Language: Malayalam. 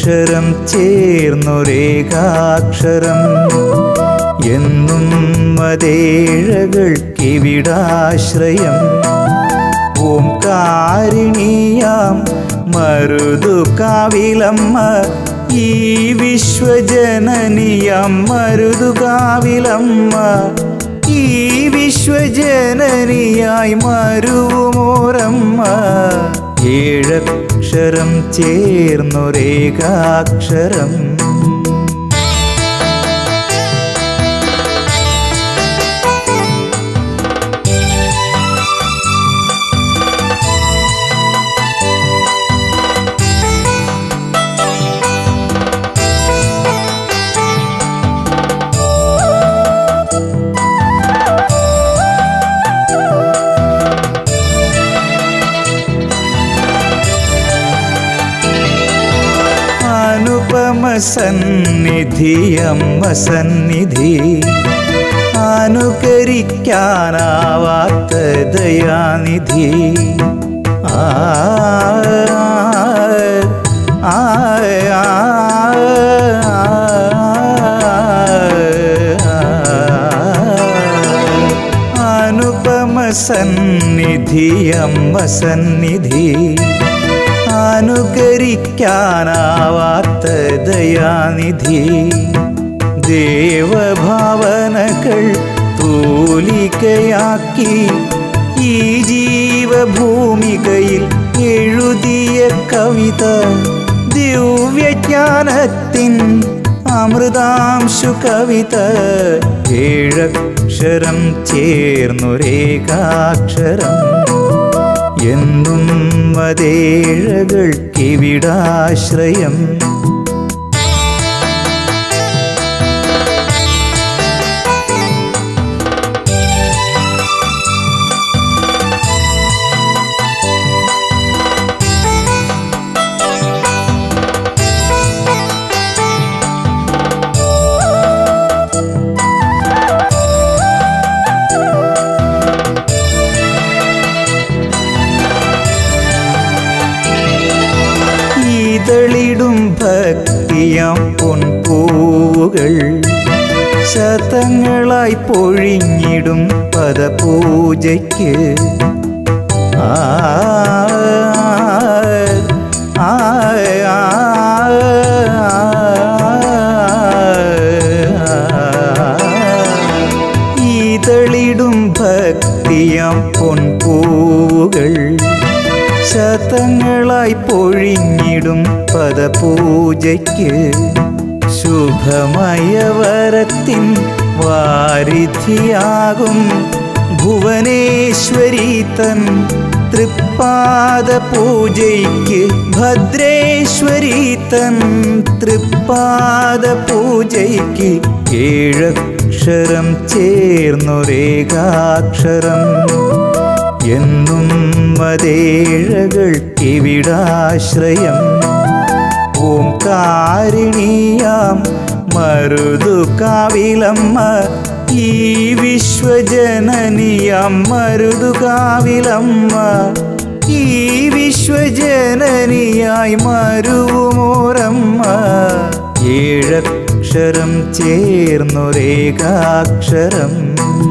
ഏഴക്ഷരം ചേർന്നൊരേകാക്ഷരം എന്നും അതേഴകൾക്കിവിടാശ്രയം ഓംകാരിണിയാം മരുതു കാവിലമ്മ ഈ വിശ്വജനനിയാം മരുതു കാവിലമ്മ ഈ വിശ്വജനനിയായി മരുവുമോരമ്മ ഏഴക്ഷരം ചേർന്നൊരേകാക്ഷരം അനുപമ സന്നിധി അമ്മ സന്നിധി അനുകരിക്കാനാവാത്ത ദയാനിധി ആ ആ, ആ, അനുപമ സന്നിധി അമ്മ സന്നിധി അനുകരിക്കാനാവാത്ത ദയാനിധി ദേവഭാവനകൾ തൂലികയാക്കി ഈ ജീവഭൂമികയിൽ എഴുതിയ കവിത ദിവ്യജ്ഞാനത്തിൻ അമൃതാംശു കവിത ഏഴക്ഷരം ചേർന്നൊരേകാക്ഷരം എന്നും അതേഴകൾക്കിവിടാശ്രയം ഇതളിടും ഭക്തിയാം പൊൻപൂവുകൾ ശതങ്ങളായി പൊഴിഞ്ഞിടും പദപൂജയ്ക്ക് ആ ആ, ആ, ഇതളിടും ഭക്തിയാം പൊൻപൂവുകൾ ശതങ്ങളായി പൊഴിഞ്ഞിടും പദപൂജയ്ക്ക് ശുഭമയവരത്തിൻ വാരിധിയാകും ഭുവനേശ്വരി തൻ തൃപ്പാദ പൂജയ്ക്ക് ഭദ്രേശ്വരി തൻ തൃപ്പാദ പൂജയ്ക്ക് ഏഴക്ഷരം ചേർന്നൊരേകാക്ഷരം എന്നും അതേഴകൾക്കിവിടാശ്രയം ഓംകാരിണിയാം മരുതു കാവിലമ്മ ഈ വിശ്വജനനിയാം മരുതു കാവിലമ്മ ഈ വിശ്വജനനിയായി മരുവുമോരമ്മ ഏഴക്ഷരം ചേർന്നൊരേകാക്ഷരം